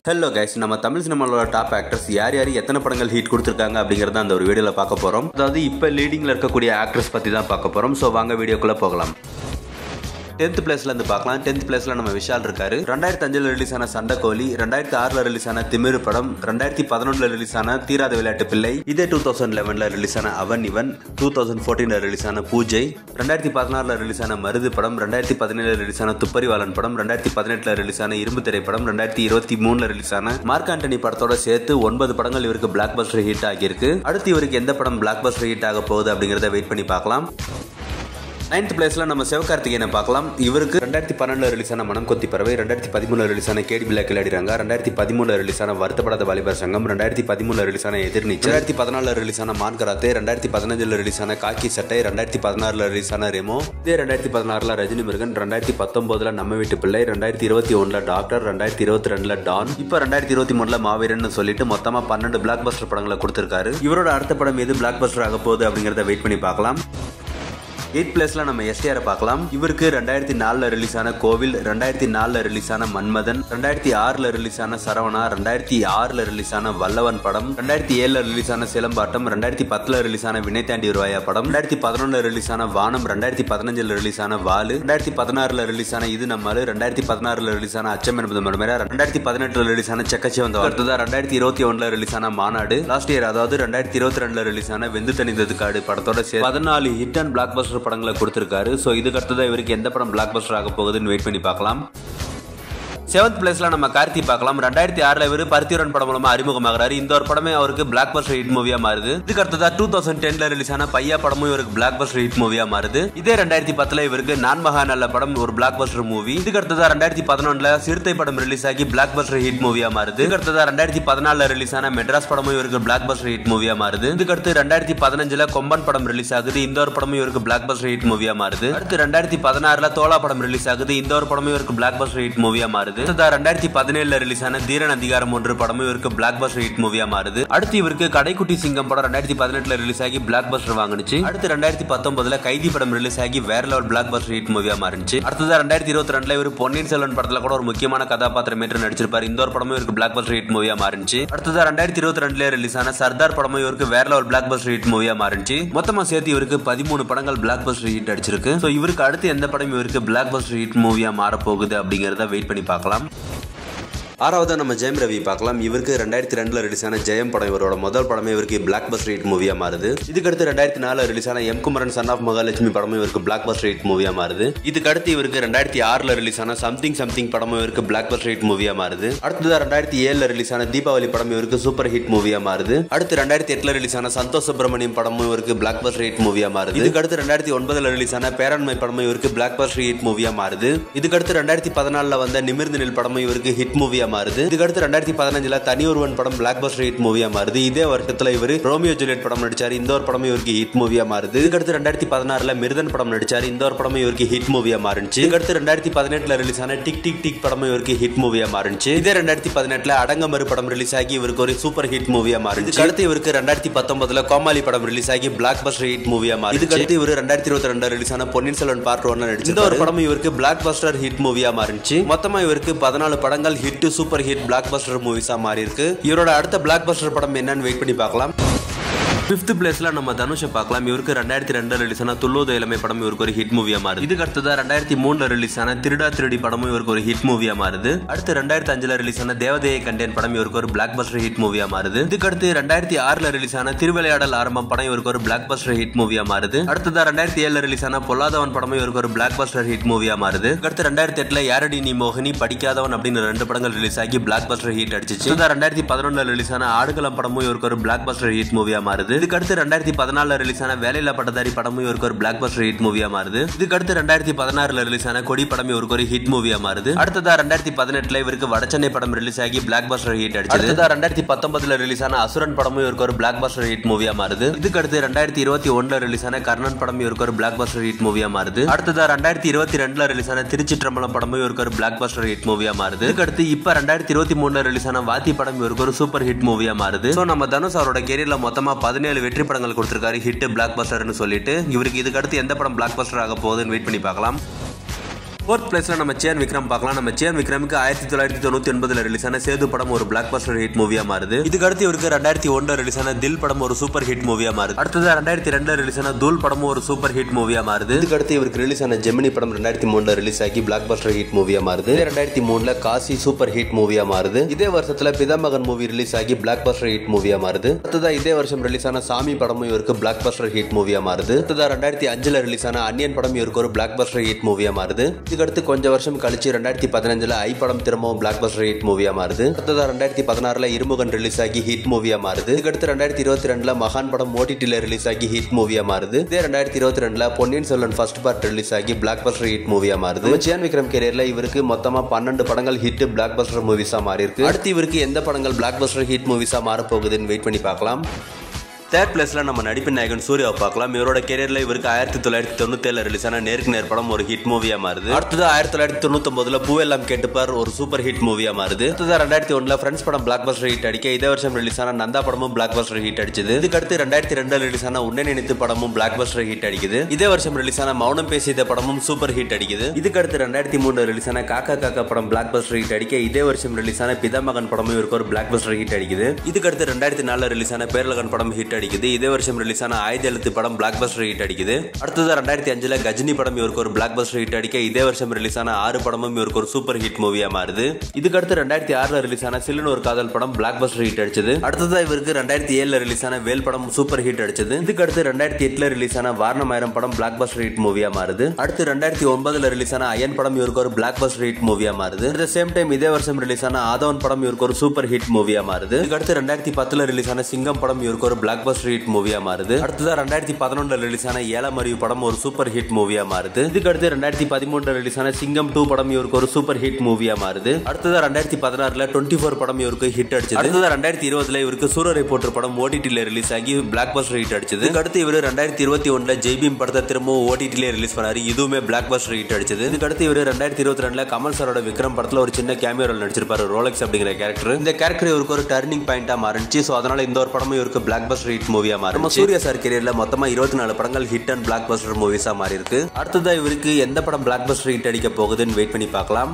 hello guys நம்ம தமிழ் சினிமாவோட top actors யார் யார் எத்தனை படங்கள் ஹீட் கொடுத்துருக்காங்க அப்படிங்கறத அந்த ஒரு வீடியோல பார்க்க போறோம் அதாவது இப்போ லீடிங்ல இருக்கக்கூடிய ஆக்ட்ரஸ் பத்தி தான் பார்க்க போறோம் ஸோ வாங்க வீடியோக்குள்ள போகலாம் டென்த் பிளேஸ்ல இருந்து பார்க்கலாம் டென்த் பிளேஸ்ல நம்ம விஷால் இருக்காரு ரெண்டாயிரத்தி அஞ்சுல ரிலீஸ் ஆன சண்டைக்கோழி ரெண்டாயிரத்தி ஆறுல ரிலீஸ் ஆன திமிரு படம் ரெண்டாயிரத்தி பதினொன்றுல ரிலீஸ் ஆன தீராத விளையாட்டு பிள்ளை இதே டூ தௌசண்ட் லெவன்ல ரிலீஸ் ஆன அவன் இவன் டூ தௌசண்ட் ஃபோர்டீன்ல ரிலீஸ் ஆன பூஜை ரெண்டாயிரத்தி பதினாறுல ரிலீஸ் ஆன மருது படம் ரெண்டாயிரத்தி பதினேழுல ரிலீஸ் ஆன துப்பறிவாளன் படம் ரெண்டாயிரத்தி பதினெட்டுல ரிலீஸ் ஆன இரும்பு திரைப்படம் ரெண்டாயிரத்தி இருபத்தி மூணுல ரிலீஸ் ஆன மார்க் ஆண்டனி படத்தோட சேர்த்து ஒன்பது படங்கள் இவருக்கு பிளாக் பஸ்டர் ஹிட் ஆகியிருக்கு அடுத்து இவருக்கு எந்த படம் பிளாக் பஸ்டர் ஹிட் ஆக போகுது அப்படிங்கறத வெயிட் பண்ணி பார்க்கலாம் நைன்த் பிளேஸ்ல நம்ம சிவகார்த்திகேயனை பார்க்கலாம் இவருக்கு ரெண்டாயிரத்தி பன்னெண்டுல ரிலீஸ் ஆன மனம் கொத்தி பறவை ரெண்டாயிரத்தி பதிமூணுல ரிலீஸ் ஆன கேடி பிள்ளை கிளாடிறாங்க ரெண்டாயிரத்தி பதிமூணுல ரிலீஸ் ஆன வருத்தப்படாத வாலிபர் சங்கம் ரெண்டாயிரத்தி பதிமூணுல ரிலீஸ் ஆன எதிர்நீச்சல் ரெண்டாயிரத்தி பதினாலுல ரிலீஸ் ஆன மான்கராத்தே ரெண்டாயிரத்தி பதினஞ்சுல ரிலீஸ் ஆன காக்கி சட்டை ரெண்டாயிரத்தி பதினாறுல ரிலீஸ் ஆன ரெமோ இதே ரெண்டாயிரத்தி பதினாறுல ரஜினி முருகன் ரெண்டாயிரத்தி பத்தொன்பதுல நம்ம வீட்டு பிள்ளை ரெண்டாயிரத்தி இருபத்தி ஒண்ணுல டாக்டர் ரெண்டாயிரத்தி இருபத்தி ரெண்டுல டான் இப்ப ரெண்டாயிரத்தி இருபத்தி மூணுல மாவீரன் சொல்லிட்டு மொத்தமா பன்னெண்டு பிளாக் பஸ்டர் படங்களை கொடுத்திருக்காரு இவரோட அடுத்த படம் எது பிளாக் பஸ்டர் ஆக போகுது அப்படிங்கறத வெயிட் பண்ணி பார்க்கலாம் எயிட் பிளேஸ்ல நம்ம எஸ்டிஆர் பார்க்கலாம் இவருக்கு ரெண்டாயிரத்தி நாலுல ரிலீஸ் ஆன கோவில் ரெண்டாயிரத்தி நாலுல ரிலீஸ் ஆன மன்மதன் ரெண்டாயிரத்தி ஆறுல ரிலீஸ் ஆன சரவணா ரெண்டாயிரத்தி ஆறுல ரிலீஸ் ஆன வல்லவன் படம் ரெண்டாயிரத்தி ஏழுல ரிலீஸ் ஆன சிலம்பாட்டம் ரெண்டாயிரத்தி பத்துல ரிலீஸ் ஆன வினை தாண்டி வருவாயா படம் ரெண்டாயிரத்தி பதினொன்னுல ரிலீஸ் ஆன வானம் ரெண்டாயிரத்தி பதினஞ்சுல ரிலீஸ் ஆன வாலு ரெண்டாயிரத்தி பதினாறுல ரிலீஸ் ஆன இது நம்மளு ரெண்டாயிரத்தி பதினாறுல ரிலீஸ் ஆன அச்சம் என்பது மறுமேரா ரெண்டாயிரத்தி பதினெட்டுல ரிலீஸ் ஆன செக்கச்சிவந்த அடுத்ததா ரெண்டாயிரத்தி இருபத்தி ஒண்ணுல ரிலீஸ் ஆன மாநாடு லாஸ்ட் இயர் அதாவது ரெண்டாயிரத்தி இருபத்தி ரெண்டுல ரிலீஸ் ஆன வெந்து தணிந்தது காடு படத்தோட சேர்த்து பதினாலு ஹிட் அண்ட் பிளாக் பஸ்டர் படங்களை கொடுத்திருக்காரு ஸோ இதுக்கு அடுத்ததான் இவருக்கு எந்த படம் பிளாக் பஸ்டர் ஆக போகுதுன்னு வெயிட் பண்ணி பார்க்கலாம் செவன்த் பிளேஸ்ல நம்ம கார்த்தி பார்க்கலாம் ரெண்டாயிரத்தி ஆறுல இவர் பருத்தியூரன் படம் மூலமா அறிமுகமாகிறாரு இந்த ஒரு படமே அவருக்கு பிளாக் பஸ்டர் ஹிட் மூவியா மாறுது இதுக்கு அடுத்ததா டூ தௌசண்ட் டென்ல ரிலீஸ் ஆன பையா படமும் இவருக்கு பிளாக் பஸ்டர் ஹிட் மூவியா மாறுது இதே ரெண்டாயிரத்தி பத்துல இவருக்கு நான் மகா நல்ல படம் ஒரு பிளாக் பஸ்டர் மூவி இதுக்கு அடுத்ததா ரெண்டாயிரத்தி பதினொன்னுல சிறுத்தை படம் ரிலீஸ் ஆகி பிளாக் பஸ்டர் ஹிட் மூவியா மாறுது இதுக்கு அடுத்ததா ரெண்டாயிரத்தி பதினாலுல ரிலீஸ் ஆன மெட்ராஸ் படமும் இவருக்கு பிளாக் பஸ்டர் ஹிட் மூவியா மாறுது இதுக்கு அடுத்து ரெண்டாயிரத்தி பதினஞ்சுல கொம்பன் படம் ரிலீஸ் ஆகுது இந்த ஒரு படமும் இவருக்கு பிளாக் பஸ்டர் ஹிட் மூவியா மாறுது அடுத்து ரெண்டாயிரத்தி பதினாறுல தோலா படம் ரிலீஸ் ஆகுது இந்த ஒரு படமும் இவருக்கு பிளாக் பஸ்டர் ஹிட் மூவியா மாறுது அடுத்ததா ரெண்டாயிரத்தி பதினேழுல ரிலீஸ் ஆன தீரன் அதிகாரம் ஒன்று படமும் இவருக்கு பிளாக் பஸ்டர் ஹிட் மூவியா மாறுது அடுத்து இவருக்கு கடைக்குட்டி சிங்கம் படம் ரெண்டாயிரத்தி பதினெட்டுல ரிலீஸ் ஆகி பிளாக் பஸ்டர் வாங்குனுச்சு அடுத்து ரெண்டாயிரத்தி பத்தொன்பதுல கைதி படம் ரிலீஸ் ஆகி வேற லெவல் பிளாக் பஸ்டர் ஹிட் மூவியா மாறிச்சு அடுத்ததா ரெண்டாயிரத்தி இருபத்தி ரெண்டுல இவர் பொன்னியின் செல்வன் படத்துல கூட ஒரு முக்கியமான கதாபாத்திரம் ஏற்று நடிச்சிருப்பாரு இந்த ஒரு படமும் இவருக்கு பிளாக் பஸ்டர் ஹிட் மூவியா மாறிச்சு அடுத்ததா ரெண்டாயிரத்தி இருபத்தி ரெண்டுல ரிலீஸ் ஆன சர்தார் படமும் இவருக்கு வேற லெவல் பிளாக் பஸ்டர் ஹிட் மூவியா மாறிச்சு மொத்தமா சேர்த்து இவருக்கு பதிமூணு படங்கள் பிளாக் பஸ்டர் ஹிட் அடிச்சிருக்கு ஸோ இவருக்கு அடுத்து எந்த படம் இவருக்கு பிளாக் பஸ்டர் ஹிட் மூவியா மாற போகுது அப்படிங்கறத வெயிட் பண்ணி பார்க்கலாம் ஆறாவது நம்ம ஜெயம் ரவி பார்க்கலாம் இவருக்கு ரெண்டாயிரத்தி ரெண்டுல ரிலீஸ் ஆன ஜெயம் படம் இவரோட முதல் படமே இவருக்கு பிளாக் பஸ்டர் ஹிட் மூவியா மாறுது இதுக்கடுத்து ரெண்டாயிரத்தி நாலுல ரிலீஸ் ஆன M Kumaran son of Mahalakshmi படமும் இவருக்கு பிளாக் பஸ்டர் ஹிட் மூவியா மாறுது இதுக்கு அடுத்து இவருக்கு ரெண்டாயிரத்தி ஆறுல ரிலீஸ் ஆன சம்திங் சம்திங் படமும் இவருக்கு பிளாக் பஸ்டர் ஹிட் மூவியா மாறுது அடுத்ததா ரெண்டாயிரத்தி ஏழுல ரிலீஸ் ஆன தீபாவளி படம் இவருக்கு சூப்பர் ஹிட் மூவியா மாறுது அடுத்து ரெண்டாயிரத்தி எட்டுல ரிலீஸ் ஆன சந்தோஷ் சுப்பிரமணியம் படமும் இவருக்கு பிளாக் பஸ்டர் ஹிட் மூவியா மாறுது இதுக்கு அடுத்து ரெண்டாயிரத்தி ஒன்பதுல ரிலீஸ் ஆன பேரண்மை படமும் இவருக்கு பிளாக் பஸ்டர் ஹிட் மூவியா மாறுது இதுக்கடுத்து ரெண்டாயிரத்தி பதினாலுல வந்த நிமிர்ந்து நில் படமும் இவருக்கு ஹிட் மூவியா மாறுது இதுக்கடுத்து ரெண்டாயிரத்தி பதினஞ்சுல தனி ஒருவன் படம் பிளாக் பஸ்டர் ஹிட் மூவியா மாறுது இதே வருஷத்துல இவர் ரோமியோ ஜூலியட் படம் நடிச்சாரு இந்த ஒரு படமும் இவருக்கு ஹிட் மூவியா மாறுது இதுக்கடுத்து ரெண்டாயிரத்தி பதினாறுல மிருதன் படம் நடிச்சாரு இந்த ஒரு படமும் இவருக்கு ஹிட் மூவியா மாறுச்சு இதுக்கடுத்து ரெண்டாயிரத்தி பதினெட்டுல ரிலீஸ் ஆன டிக் டிக் டிக் படமும் இவருக்கு ஹிட் மூவியா மாறுச்சு இதே ரெண்டாயிரத்தி பதினெட்டுல அடங்கமறு படம் ரிலீஸ் ஆகி இவருக்கு ஒரு சூப்பர் ஹிட் மூவியா மாறுச்சு அடுத்து இவருக்கு ரெண்டாயிரத்தி பத்தொன்பதுல கோமாளி படம் ரிலீஸ் ஆகி பிளாக் பஸ்டர் ஹிட் மூவியா மாறி இதுக்கடுத்து இவர் ரெண்டாயிரத்தி இருபத்தி ரெண்டு ரிலீஸ் ஆன பொன்னியின் செல்வன் பார்ட் ஒன்னு நடிச்சு இந்த ஒரு படம் இவருக்கு பிளாக் பஸ்டர் ஹிட் மூவியா மாறிச்சு மொத்தமா இவருக்கு பதினாலு படங்கள் hit super hit blockbuster மூவிஸா மாறி இருக்கு இவரோட அடுத்த பிளாக் பஸ்டர் படம் என்னன்னு வெயிட் பண்ணி பார்க்கலாம் ஃபிஃப்த் பிளேஸ்ல நம்ம தனுஷை பார்க்கலாம் இவருக்கு ரெண்டாயிரத்தி ரெண்டுல ரிலீஸ் ஆன துள்ளோத இளமை படம் இவருக்கு ஒரு ஹிட் மூவியா மாறுது இதுக்கு அடுத்ததா ரெண்டாயிரத்தி மூணுல ரிலீஸ் ஆன திருடா திருடி படமும் இவருக்கு ஒரு ஹிட் மூவியா மாறுது அடுத்து ரெண்டாயிரத்தி அஞ்சுல ரிலீஸ் ஆன தேவதையை கண்டேன் படம் இவருக்கு ஒரு பிளாக் பஸ்டர் ஹிட் மூவியா மாறுது இதுக்கு அடுத்து ரெண்டாயிரத்தி ஆறுல ரிலீஸ் ஆன திருவிளையாடல் ஆரம்பம் படம் இவருக்கு ஒரு பிளாக் பஸ்டர் ஹிட் மூவியா மாறுது அடுத்ததா ரெண்டாயிரத்தி ஏழுல ரிலீஸ் ஆன பொல்லாதவன் படமும் இவருக்கு ஒரு பிளாக் பஸ்டர் ஹிட் மூவியா மாறுது அடுத்து ரெண்டாயிரத்தி எட்டுல யாரடி நீ மோகினி படிக்காதவன் அப்படின்னு ரெண்டு படங்கள் ரிலீஸ் ஆகி பிளாக் பஸ்டர் ஹிட் அடிச்சிச்சு ரெண்டாயிரத்தி பதினொன்னுல ரிலீஸ் ஆன ஆடுகளம் படமும் இவருக்கு ஒரு பிளாக் பஸ்டர் ஹிட் மூவியா மாறுது இதுக்கு அடுத்து ரெண்டாயிரத்தி பதினாலுல ரிலீஸ் ஆன வேலையில்லா பட்டதாரி படமும் இவருக்கு ஒரு பிளாக் பஸ்டர் ஹிட் மூவியா மாறுது இதுக்கு அடுத்து ரெண்டாயிரத்தி பதினாறுல ரிலீஸ் ஆன கொடி படம் இவருக்கு ஒரு ஹிட் மூவியா மாறுது அடுத்ததா ரெண்டாயிரத்தி பதினெட்டுல இவருக்கு வடச்சென்னை படம் ரிலீஸ் ஆகி பிளாக் பஸ்டர் ஹிட் அடிச்சது அடுத்ததா ரெண்டாயிரத்தி பத்தொன்பதுல ரிலீஸ் ஆன அசுரன் படமும் இவருக்கு ஒரு பிளாக் பஸ்டர் ஹிட் மூவியா மாறுது இதுக்கு அடுத்து ரெண்டாயிரத்தி இருபத்தி ஒண்ணுல ரிலீஸ் ஆன கர்ணன் படம் இவருக்கு ஒரு பிளாக் பஸ்டர் ஹிட் மூவியா மாறுது அடுத்ததா ரெண்டாயிரத்தி இருபத்தி ரெண்டுல ரிலீஸ் ஆன திருச்சிற்றம்பலம் படமும் இவருக்கு ஒரு பிளாக் பஸ்டர் ஹிட் மூவியா மாறுது இதுக்கு அடுத்து இப்ப ரெண்டாயிரத்தி இருபத்தி மூணுல ரிலீஸ் ஆன வாத்தி படம் இவருக்கு ஒரு சூப்பர் ஹிட் மூவியா மாறுது சோ நம்ம தனுஷ் அவரோட கெரியர்ல மொத்தமா பதினேழு வெற்றி படங்கள் கொடுத்திருக்காரு ஹிட் பிளாக் பஸ்டர்னு சொல்லிட்டு இவருக்கு இதுக்கு அடுத்து எந்த படம் பிளாக் பஸ்டர் ஆக போகுதுன்னு வெயிட் பண்ணி பார்க்கலாம் ஃபோர்த் பிளேஸ்ல நம்ம சேன் விக்ரம் பார்க்கலாம் நம்ம சேன் விக்ரமுக்கு ஆயிரத்தி தொள்ளாயிரத்தி தொண்ணூத்தி ஒன்பதுல ரிலீஸ் ஆன சேது படம் ஒரு பிளாக் பஸ்டர் ஹிட் மூவியா மாறுது இதுக்கு அடுத்து இவருக்கு ரெண்டாயிரத்தி ஒன்றுல ரிலீஸ் ஆன தில் படம் ஒரு சூப்பர் ஹிட் மூவியா மாறுது அடுத்தது ரெண்டாயிரத்தி ரெண்டுல ரிலீஸ் ஆன தூல் படமும் ஒரு சூப்பர் ஹிட் மூவியா மாறுது இதுக்கு அடுத்து இவருக்கு ரிலீஸ் ஆன ஜெமினி படம் ரெண்டாயிரத்தி மூணுல ரிலீஸ் ஆகி பிளாக் பஸ்டர் ஹிட் மூவியா மாறுது ரெண்டாயிரத்தி மூணுல காசி சூப்பர் ஹிட் மூவியா மாறுது இதே வருஷத்துல பிதாமகன் மூவி ரிலீஸ் ஆகி பிளாக் பஸ்டர் ஹிட் மூவியா மாறுது அடுத்ததா இதே வருஷம் ரிலீஸ் ஆன சாமி படமும் இவருக்கு பிளாக் பஸ்டர் ஹிட் மூவியா மாறுது அடுத்ததா ரெண்டாயிரத்தி அஞ்சுல ரிலீஸ் ஆன அன்னியன் படம் இவருக்கு ஒரு பிளாக் பஸ்டர் ஹிட் மூவியா மாறுது இதுக்கடுத்து கொஞ்சம் வருஷம் கழிச்சு ரெண்டாயிரத்தி பதினஞ்சுல ஐ படம் திரும்பவும் பிளாக் பஸ்டர் ஹிட் மூவியா மாறுது அடுத்ததா ரெண்டாயிரத்தி பதினாறுல இருமுகன் ரிலீஸ் ஆகி ஹிட் மூவியா மாறுது இதுக்கடுத்து ரெண்டாயிரத்தி இருபத்தி ரெண்டுல மகான் படம் ஓடிடில ரிலீஸ் ஆகி ஹிட் மூவியா மாறுது இதே ரெண்டாயிரத்தி இருபத்தி ரெண்டுல Ponniyin Selvan first part release ஆகி பிளாக் பஸ்டர் ஹிட் மூவியா மாறுது சியான் விக்ரம் கேரியர்ல இவருக்கு மொத்தமா பன்னெண்டு படங்கள் ஹிட் பிளாக் பஸ்டர் மூவிஸா மாறி இருக்கு அடுத்து இவருக்கு எந்த படங்கள் பிளாக் பஸ்டர் ஹிட் மூவிஸா மாற போகுதுன்னு வெயிட் பண்ணி பார்க்கலாம் தேர்ட் பிளேஸ்ல நம்ம நடிப்பின் நாயகன் சூர்யாவை பார்க்கலாம் இவரோட கெரியர்ல இவருக்கு ஆயிரத்தி தொள்ளாயிரத்தி தொண்ணூத்தி ஏழுல ரிலீஸ் ஆன நேருக்கு நேர் படம் ஒரு ஹிட் மூவியா மாறுது அடுத்தது ஆயிரத்தி தொள்ளாயிரத்தி தொண்ணூத்தி ஒன்பதுல பூவெல்லாம் கேட்டுப்பார் ஒரு சூப்பர் ஹிட் மூவியா மாறுது அடுத்தது ரெண்டாயிரத்தி ஒண்ணுல ஃப்ரெண்ட்ஸ் படம் பிளாக் பஸ்டர் ஹிட் அடிக்க இதே வருஷம் ரிலீஸ் ஆன நந்தா படமும் பிளாக் பஸ்டர் ஹிட் அடிச்சது இதுக்கு அடுத்து ரெண்டாயிரத்தி ரெண்டுல ரிலீஸ் ஆன உன்னை நினைத்து படமும் பிளாக் பஸ்டர் ஹிட் அடிக்குது இதே வருஷம் ரிலீஸ் ஆன மௌனம் பேசியத படமும் சூப்பர் ஹிட் அடிக்குது இதுக்கு அடுத்து ரெண்டாயிரத்தி மூணுல ரிலீஸ் ஆன காக்கா காக்கா படம் பிளாக் பஸ்டர் ஹிட் அடிக்க இதே வருஷம் ரிலீஸ் ஆன பிதாமகன் படமும் இவருக்கு ஒரு பிளாக் பஸ்டர் ஹிட் அடிக்குது இதுக்கு அடுத்து ரெண்டாயிரத்தி நாலுல ரிலீஸ் ஆன பேரலகன் படம் ஹிட் அடிக்குது இதே வருஷம் ரிலீஸ் ஆன ஆயுத எழுத்து படம் பிளாக் பஸ்டர் ஹிட் அடிக்குது அடுத்தது ரெண்டாயிரத்தி அஞ்சுல கஜினி படம் இவருக்கு ஒரு பிளாக் பஸ்டர் ஹிட் அடிக்க இதே வருஷம் ரிலீஸ் ஆன ஆறு படமும் இவருக்கு ஒரு சூப்பர் ஹிட் மூவியா மாறுது இதுக்கு அடுத்து ரெண்டாயிரத்தி ஆறுல ரிலீஸ் ஆன சில்லுன்னு ஒரு காதல் படம் பிளாக் பஸ்டர் ஹிட் அடிச்சது அடுத்ததா இவருக்கு ரெண்டாயிரத்தி ஏழுல ரிலீஸ் ஆன வேல் படம் சூப்பர் ஹிட் அடிச்சது இதுக்கு அடுத்து ரெண்டாயிரத்தி எட்டுல ரிலீஸ் ஆன வாரணமாயிரம் படம் பிளாக் பஸ்டர் ஹிட் மூவியா மாறுது அடுத்து ரெண்டாயிரத்தி ஒன்பதுல ரிலீஸ் ஆன அயன் படம் இவருக்கு ஒரு பிளாக் பஸ்டர் ஹிட் மூவியா மாறுது அட் சேம் டைம் இதே வருஷம் ரிலீஸ் ஆன ஆதவன் படம் இவருக்கு ஒரு சூப்பர் ஹிட் மூவியா மாறுது இதுக்கு அடுத்து ரெண்டாயிரத்தி பத்துல ரிலீஸ் ஆன சிங்கம் படம் இவருக்கு ஒரு பிளாக் பஸ்டர் ஹிட் மூவியா மாறுது அடுத்ததா ரெண்டாயிரத்தி பதினொன்றுல ரிலீஸ் ஆன ஏழாம் அறிவு படம் ஒரு சூப்பர் ஹிட் மூவியா மாறுது இதுக்கு அடுத்து ரெண்டாயிரத்தி பதிமூணுல ரிலீஸ் ஆன சிங்கம் டூ படம் இவருக்கு ஒரு சூப்பர் ஹிட் மூவியா மாறுது அடுத்ததா ரெண்டாயிரத்தி பதினாறுல டுவெண்ட்டி ஃபோர் படம் இவருக்கு ஹிட் அடிச்சது அடுத்ததா ரெண்டாயிரத்தி இருபதுல இவருக்கு சூரரை போட்டு படம் ஓடிடில ரிலீஸ் ஆகி பிளாக் பஸ்டர் ஹிட் அடிச்சது இதுக்கு அடுத்து இவர் ரெண்டாயிரத்தி இருபத்தி ஒண்ணுல ஜெய்பீம் படத்தை திரும்பவும் ஓடிடில ரிலீஸ் பண்ணாரு இதுவுமே பிளாக் பஸ்டர் ஹிட் அடிச்சது இதுக்கு அடுத்து இவர் ரெண்டாயிரத்தி இருபத்தி ரெண்டுல கமல் சாரோட விக்ரம் படத்துல ஒரு சின்ன கேமியோ ரோல் நடிச்சிருப்பாரு ரோலெக்ஸ் அப்படிங்கிற கேரக்டர் இந்த கேரக்டர் இவருக்கு ஒரு டர்னிங் பாயிண்டா மாறிச்சு சோ அதனால இந்த ஒரு படமும் இவருக்கு பிளாக் பஸ்டர் ஹிட் மூவியா மாறும் நம்ம சூர்யா சார் கெரியர்ல மொத்தமா இருபத்தி நாலு படங்கள் ஹிட் அண்ட் பிளாக் பஸ்டர் மூவிஸா மாறி இருக்கு அடுத்ததா இவருக்கு எந்த படம் பிளாக் பஸ்டர் ஹிட் அடிக்க போகுதுன்னு வெயிட் பண்ணி பார்க்கலாம்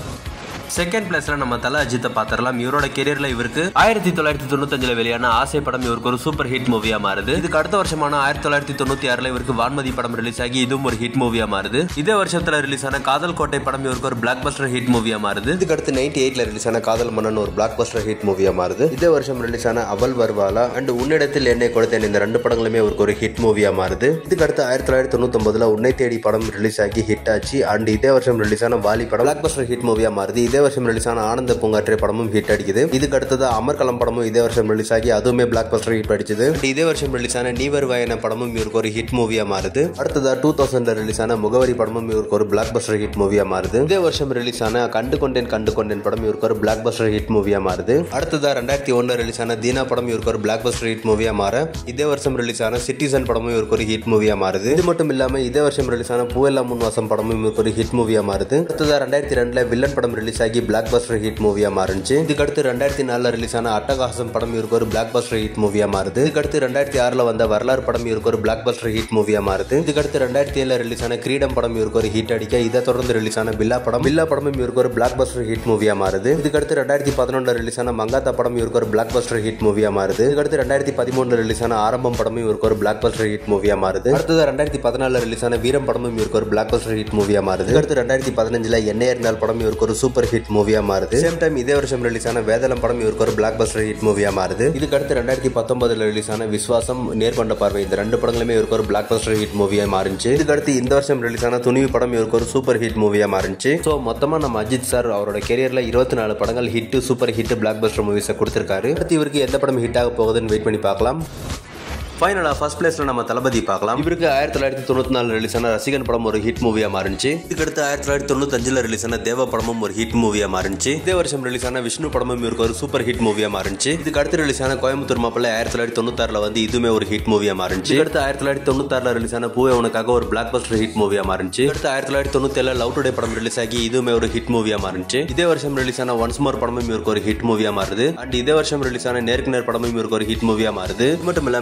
செகண்ட் பிளேஸ்ல நம்ம தல அஜித்தை பாத்திரலாம் இவரோட கெரியர்ல இவருக்கு ஆயிரத்தி தொள்ளாயிரத்தி தொண்ணூத்தஞ்சுல வெளியான ஆசை படம் இவருக்கு ஒரு சூப்பர் ஹிட் மூவியா மாறுது இதுக்கு அடுத்த வருஷமான ஆயிரத்தி தொள்ளாயிரத்தி தொண்ணூத்தி ஆறுல இவருக்கு வான்மதி படம் ரிலீஸ் ஆகி இதுவும் ஒரு ஹிட் மூவியா மாறுது இதே வருஷத்துல ரிலீஸ் ஆன காதல் கோட்டை படம் இவருக்கு ஒரு பிளாக் பஸ்டர் ஹிட் மூவியா மாறுது இதுக்கு அடுத்து நைன்டி எயிட்ல ரிலீஸ் ஆன காதல் மன்னன் ஒரு பிளாக் பஸ்டர் ஹிட் மூவியா மாறுது இதே வருஷம் ரிலீஸ் ஆன அவள் வருவாளா அண்ட் உன்னிடத்தில் என்னை கொடுத்தேன் இந்த ரெண்டு படங்களுமே அவருக்கு ஒரு ஹிட் மூவியா மாறுது இதுக்கு அடுத்து ஆயிரத்தி தொள்ளாயிரத்தி தொண்ணூத்தி உன்னை தேடி படம் ரிலீஸ் ஆகி ஹிட் ஆச்சு அண்ட் இதே வருஷம் ரிலீஸ் ஆன வாலி படம் பிளாக் பஸ்டர் ஹிட் மூவியா மாறுது இதே வருஷம் ரிலீஸ் ஆன ஆனந்த பூங்காற்றே படமும் ஹிட் அடிக்குது இதுக்கு அடுத்தது அமர்கலம் படமும் இதே வருஷம் ரிலீஸ் ஆகி அதுவுமே பிளாக் பஸ்டர் ஹிட் அடிச்சது And இதே வருஷம் ரிலீஸ் ஆன நீ வருவாயன படமும் இவருக்கு ஒரு ஹிட் மூவியா மாறுது அடுத்ததா டூ தௌசண்ட்ல ரிலீஸ் ஆன முகவரி படமும் இவருக்கு ஒரு பிளாக் பஸ்டர் ஹிட் மூவியா மாறுது இதே வருஷம் ரிலீஸ் ஆன கண்டு கொண்டேன் கண்டு கொண்டேன் படம் இவருக்கு ஒரு பிளாக் பஸ்டர் ஹிட் மூவியா மாறுது அடுத்ததா ரெண்டாயிரத்தி ஒன்னுல ரிலீஸ் ஆன தீனா படம் இவருக்கு ஒரு பிளாக் பஸ்டர் ஹிட் மூவியா மாற இதே வருஷம் ரிலீஸ் ஆன சிட்டிசன் படமும் இவருக்கு ஒரு ஹிட் மூவியா மாறுது இது மட்டும் இல்லாம இதே வருஷம் ரிலீஸ் ஆன பூவெல்லாம் முன் வாசம் படமும் இவருக்கு ஒரு ஹிட் மூவியா மாறுது அடுத்ததா ரெண்டாயிரத்தி ரெண்டுல வில்லன் படம் ரிலீஸ் ஆகி பிளாக் பஸ்டர் ஹிட் மூவியா மாறுச்சு இதுக்கு அடுத்து ரெண்டாயிரத்தி நாலுல ரிலீஸ் ஆன அட்டகாசம் படம் இவருக்கு ஒரு பிளாக் பஸ்டர் ஹிட் மூவியா மாறுது இதுக்கு அடுத்து ரெண்டாயிரத்தி ஆறுல வந்த வரலாறு படம் இவருக்கு ஒரு பிளாக் பஸ்டர் ஹிட் மூவியா மாறுது இதுக்கு அடுத்து ரெண்டாயிரத்தி ஏழுல ரிலீஸ் ஆன கிரீடம் படம் இவருக்கு ஒரு ஹிட் அடிக்க இதை தொடர்ந்து ரிலீஸ் ஆன பில்லா படம் பில்லா படமும் இவருக்கு ஒரு பிளாக் பஸ்டர் ஹிட் மூவியா மாறுது இதுக்கு அடுத்து ரெண்டாயிரத்தி பதினொன்றுல ரிலீஸ் ஆன மங்காத்தா படம் இவருக்கு ஒரு பிளாக் பஸ்டர் ஹிட் மூவியா மாறுது இதுக்கு அடுத்து ரெண்டாயிரத்தி பதிமூணுல ரிலீஸ் ஆன ஆரம்பம் படமும் இவருக்கு ஒரு பிளாக் பஸ்டர் ஹிட் மூவியா மாறுது அடுத்தது ரெண்டாயிரத்தி பதினாலுல ரிலீஸ் ஆன வீரம் படமும் இவருக்கு ஒரு பிளாக் பஸ்டர் ஹிட் மூவியா மாறுது இதுக்கு அடுத்து ரெண்டாயிரத்தி பதினஞ்சுல எண்ணெய் நாள் படம் இவருக்கு ஒரு சூப்பர் ஹிட் மூவியா மாறுது சேம் டைம் இதே வருஷம் ரிலீஸ் ஆன வேதலம் படம் இவருக்கு ஒரு பிளாக் பஸ்டர் ஹிட் மூவியா மாறுது இதுக்கு அடுத்து ரெண்டாயிரத்தி பத்தொன்பதுல ரிலீஸ் ஆன விஸ்வாசம் நேர்கொண்ட பார்வை இந்த ரெண்டு படங்களுமே இவருக்கு ஒரு பிளாக் பஸ்டர் ஹிட் மூவியா மாறிச்சு இதுக்கு அடுத்து இந்த வருஷம் ரிலீஸ் ஆன துணிவு படம் இவருக்கு ஒரு சூப்பர் ஹிட் மூவியா மாறிச்சு ஸோ மொத்தமா நம்ம அஜித் சார் அவரோட கெரியர்ல இருபத்தி நாலு படங்கள் hit super hit blockbuster மூவிஸை கொடுத்திருக்காரு அடுத்து இவருக்கு எந்த படம் ஹிட் ஆக போகுதுன்னு வெயிட் பண்ணி பார்க்கலாம் ஃபைனலாக ஃபர்ஸ்ட் பிளேஸ்ல நம்ம தளபதி பார்க்கலாம் இவருக்கு ஆயிரத்தி தொள்ளாயிரத்தி தொண்ணூத்தி நாலு ரிலீஸ் ஆன ரசிகன் படம் ஒரு ஹிட் மூவியா மாறிச்சு இதுக்கடுத்து ஆயிரத்தி தொள்ளாயிரத்தி தொண்ணூத்தஞ்சுல ரிலீஸ் ஆன தேவ படமும் ஒரு ஹிட் மூவியா மாறிச்சு இதே வருஷம் ரிலீஸ் ஆன விஷ்ணு படமும் இவருக்கு ஒரு சூப்பர் ஹிட் மூவியா மாறிச்சு இதுக்கு அடுத்து ரிலீஸ் ஆன கோயம்புத்தூர் மாப்பிள்ள ஆயிரத்தி தொள்ளாயிரத்தி தொண்ணூத்தாறுல வந்து இதுவுமே ஒரு ஹிட் மூவியா மாறிச்சு இதுக்கடுத்து ஆயிரத்தி தொள்ளாயிரத்தி தொண்ணூத்தாறுல ரிலீஸ் ஆன பூவே உனக்காக ஒரு பிளாக் பஸ்டர் ஹிட் மூவியா மாறிச்சு அடுத்து ஆயிரத்தி தொள்ளாயிரத்தி தொண்ணூத்தி ஏழுல லவ் டுடே படம் ரிலீஸ் ஆகி இதுவுமே ஒரு ஹிட் மூவியா மாறிச்சு இதே வருஷம் ரிலீஸ் ஆன ஒன்ஸ் மோர் படமும் இவருக்கு ஒரு ஹிட் மூவியா மாறுது அண்ட் இதே வருஷம் ரிலீஸ் ஆன நேருக்கு நேர் படமும் இவருக்கு ஒரு ஹிட் மூவியா மாறுது இது மட்டும் இல்லாம இதே வருஷம்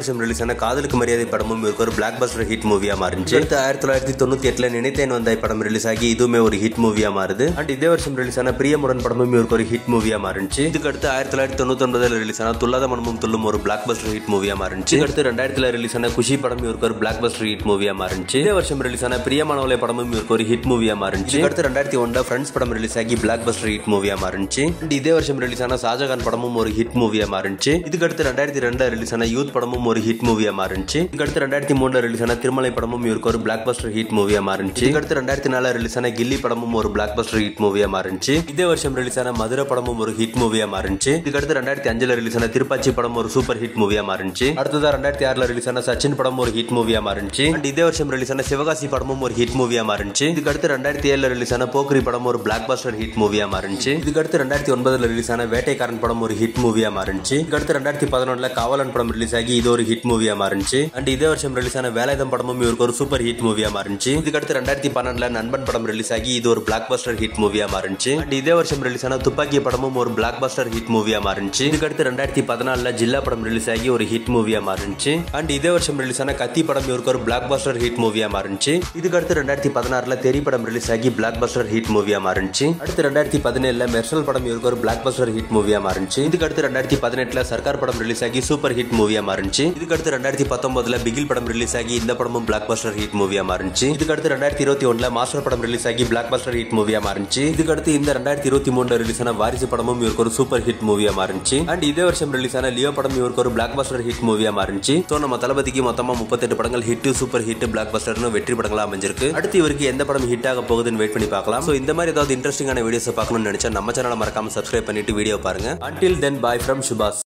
வருஷம் ரிலீஸ் ஆன காதலுக்கு மரியாதை படமும் இவருக்கு ஒரு பிளாக் பஸ்டர் ஹிட் மூவியா மாறிச்சு அடுத்து ஆயிரத்தி தொள்ளாயிரத்தி தொண்ணூத்தி எட்டுல நினைத்தேன் வந்தாய் படம் ரிலீஸ் ஆகி இதுவுமே ஒரு ஹிட் மூவியா மாறுது அண்ட் இதே வருஷம் ரிலீஸ் ஆன பிரியமுடன் படமும் இவருக்கு ஒரு ஹிட் மூவியா மாறிச்சு இதுக்கு அடுத்து ஆயிரத்தி தொள்ளாயிரத்தி தொண்ணூத்தி ஒன்பதுல ரிலீஸ் ஆன துல்லாத மனமும் துள்ளும் ஒரு பிளாக் பஸ்டர் ஹிட் மூவியா மாறிச்சு இதுக்கு அடுத்து ரெண்டாயிரத்துல ரிலீஸ் ஆன குஷி படம் இவருக்கு ஒரு பிளாக் பஸ்டர் ஹிட் மூவியா மாறிச்சு இதே வருஷம் ரிலீஸ் ஆன பிரியமானவளை படமும் இவருக்கு ஒரு ஹிட் மூவியா மாறிச்சு இதுக்கு அடுத்து ரெண்டாயிரத்தி ஒன்ல ஃப்ரெண்ட்ஸ் படம் ரிலீஸ் ஆகி பிளாக் பஸ்டர் ஹிட் மூவியா மாறிச்சு அண்ட் இதே வருஷம் ரிலீஸ் ஆன ஷாஜகான் படமும் ஒரு ஹிட் மூவியா மாறிச்சு இதுக்கு அடுத்து ரெண்டாயிரத்தி ரெண்டுல ரிலீஸ் ஆன யூத் படமும் ஒரு ஹிட் மூவியா மாறிச்சு இதுக்கு அடுத்து ரெண்டாயிரத்தி மூணுல ரிலீஸ் ஆன திருமலை படமும் இவருக்கு ஒரு பிளாக் பஸ்டர் ஹிட் மூவியா மாறிச்சு இதுக்கு அடுத்து ரெண்டாயிரத்தி நாலுல ரிலீஸ் ஆன கில்லி படமும் ஒரு பிளாக் பஸ்டர் ஹிட் மூவியா மாறிச்சு இதே வருஷம் ரிலீஸ் ஆன மதுரை படமும் ஒரு ஹிட் மூவியா மாறிச்சு இதுக்கு அடுத்து ரெண்டாயிரத்தி அஞ்சுல ரிலீஸ் ஆன திருப்பாச்சி படம் ஒரு சூப்பர் ஹிட் மூவியா மாறிச்சு அடுத்ததா ரெண்டாயிரத்தி ஆறுல ரிலீஸ் ஆன சச்சின் படம் ஒரு ஹிட் மூவியா மாறிச்சு அண்ட் இதே வருஷம் ரிலீஸ் ஆன சிவகாசி படமும் ஒரு ஹிட் மூவியா மாறிச்சு இதுக்கு அடுத்து ரெண்டாயிரத்தி ஏழுல ரிலீஸ் ஆன போக்ரி படம் ஒரு பிளாக் பஸ்டர் ஹிட் மூவியா மாறிச்சு இதுக்கு அடுத்து ரெண்டாயிரத்தி ஒன்பதுல ரிலீஸ் ஆன வேட்டைக்காரன் படம் ஒரு ஹிட் மூவியா மாறிச்சு இதுக்கு அடுத்து ரெண்டாயிரத்தி பதினொன்னுல காவலன் படம் ரிலீஸ் ஆகி இது ஒரு ஹிட் மூவியா மாறிச்சு அண்ட் இதே வருஷம் ரிலீஸ் ஆன வேலாயுதம் படமும் இவருக்கு ஒரு சூப்பர் ஹிட் மூவியா மாறிச்சு இதுக்கு அடுத்து ரெண்டாயிரத்தி பன்னெண்டுல நண்பன் படம் ரிலீஸ் ஆகி இது ஒரு பிளாக் பஸ்டர் ஹிட் மூவியா மாறிச்சு அண்ட் இதே வருஷம் ரிலீஸ் ஆன துப்பாக்கி படமும் ஒரு பிளாக் பஸ்டர் ஹிட் மூவியா மாறிச்சு இதுக்கு அடுத்து ரெண்டாயிரத்தி பதினாலுல ஜில்லா படம் ரிலீஸ் ஆகி ஒரு ஹிட் மூவியா மாறிச்சு அண்ட் இதே வருஷம் ரிலீஸ் ஆன கத்தி படம் இவருக்கு ஒரு பிளாக் பஸ்டர் ஹிட் மூவியா மாறிச்சு இதுக்கு அடுத்து ரெண்டாயிரத்தி பதினாறுல தெரி படம் ரிலீஸ் ஆகி பிளாக் பஸ்டர் ஹிட் மூவியா மாறிச்சு அடுத்து ரெண்டாயிரத்தி பதினேழுல மெர்சல் படம் இவருக்கு ஒரு பிளாக் பஸ்டர் ஹிட் மூவியா மாறிச்சு இதுக்கு அடுத்து ரெண்டாயிரத்தி பதினெட்டுல சர்க்கார் படம் ரிலீஸ் ஆகி சூப்பர் ஹிட் மூவியா மாறிச்சு இதுக்கு அடுத்து ரெண்டாயிரத்தி பத்தொன்பதுல பிகில் படம் ரிலீஸ் ஆகி இந்த படமும் பிளாக் பஸ்டர் ஹிட் மூவியா மாறிச்சு இதுக்கு அடுத்து ரெண்டாயிரத்தி இருபத்தி ஒண்ணுல மாஸ்டர் படம் ரிலீஸ் ஆகி பிளாக் பஸ்டர் ஹிட் மூவியா மாறிச்சு இதுக்கு அடுத்து இந்த ரெண்டாயிரத்தி இருபத்தி மூணுல ரிலீஸ் ஆன வாரிசு படமும் இவருக்கு ஒரு சூப்பர் ஹிட் மூவியா மாறிச்சு அண்ட் இதே வருஷம் ரிலீஸ் ஆன லியோ படம் இவருக்கு ஒரு பிளாக் பஸ்டர் ஹிட் மூவியா மாறிச்சு ஸோ நம்ம தளபதிக்கு மொத்தமா முப்பத்தெட்டு படங்கள் ஹிட் சூப்பர் ஹிட் பிளாக் பஸ்டர்னு வெற்றி படங்களா அமைஞ்சிருக்கு அடுத்து இவருக்கு எந்த படம் ஹிட் ஆக போகுதுன்னு வெயிட் பண்ணி பார்க்கலாம் ஸோ இந்த மாதிரி ஏதாவது இன்ட்ரெஸ்டிங்கான வீடியோஸ் பார்க்கணும்னு நினைச்சா நம்ம சேனலை மறக்காம சப்ஸ்கிரைப் பண்ணிட்டு வீடியோ பாருங்க அன்டில் தென் பாய் ஃப்ரம் சுபாஷ்